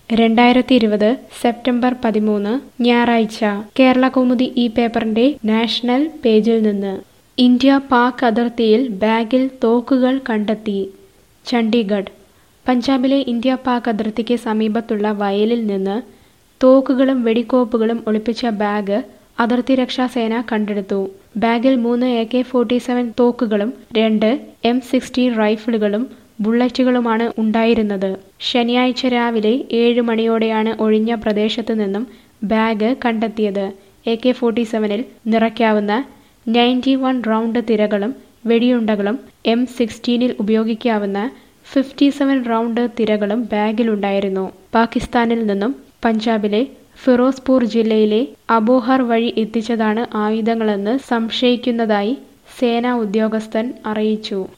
രണ്ടായിരത്തി ഇരുപത് സെപ്റ്റംബർ പതിമൂന്ന് ഞായറാഴ്ച കേരള കൗമുദി ഈ പേപ്പറിന്റെ നാഷണൽ പേജിൽ നിന്ന് ഇന്ത്യ പാക് അതിർത്തിയിൽ ബാഗിൽ തോക്കുകൾ കണ്ടെത്തി ചണ്ഡീഗഡ് പഞ്ചാബിലെ ഇന്ത്യ പാക് അതിർത്തിക്ക് സമീപത്തുള്ള വയലിൽ നിന്ന് തോക്കുകളും വെടിക്കോപ്പുകളും ഒളിപ്പിച്ച ബാഗ് അതിർത്തി രക്ഷാ സേന കണ്ടെടുത്തു ബാഗിൽ മൂന്ന് എ കെ ഫോർട്ടി സെവൻ തോക്കുകളും രണ്ട് എം സിക്സ്റ്റി റൈഫിളുകളും ബുള്ളറ്റുകളുമാണ് ഉണ്ടായിരുന്നത് ശനിയാഴ്ച രാവിലെ ഏഴ് മണിയോടെയാണ് ഒഴിഞ്ഞ പ്രദേശത്തു നിന്നും ബാഗ് കണ്ടെത്തിയത് എ കെ ഫോർട്ടി സെവനിൽ നിറയ്ക്കാവുന്ന നയൻറ്റി വൺ റൗണ്ട് തിരകളും വെടിയുണ്ടകളും എം സിക്സ്റ്റീനിൽ ഉപയോഗിക്കാവുന്ന ഫിഫ്റ്റി സെവൻ റൗണ്ട് തിരകളും ബാഗിലുണ്ടായിരുന്നു പാകിസ്ഥാനിൽ നിന്നും പഞ്ചാബിലെ ഫിറോസ്പൂർ ജില്ലയിലെ അബോഹർ വഴി എത്തിച്ചതാണ് ആയുധങ്ങളെന്ന് സംശയിക്കുന്നതായി സേനാ ഉദ്യോഗസ്ഥൻ അറിയിച്ചു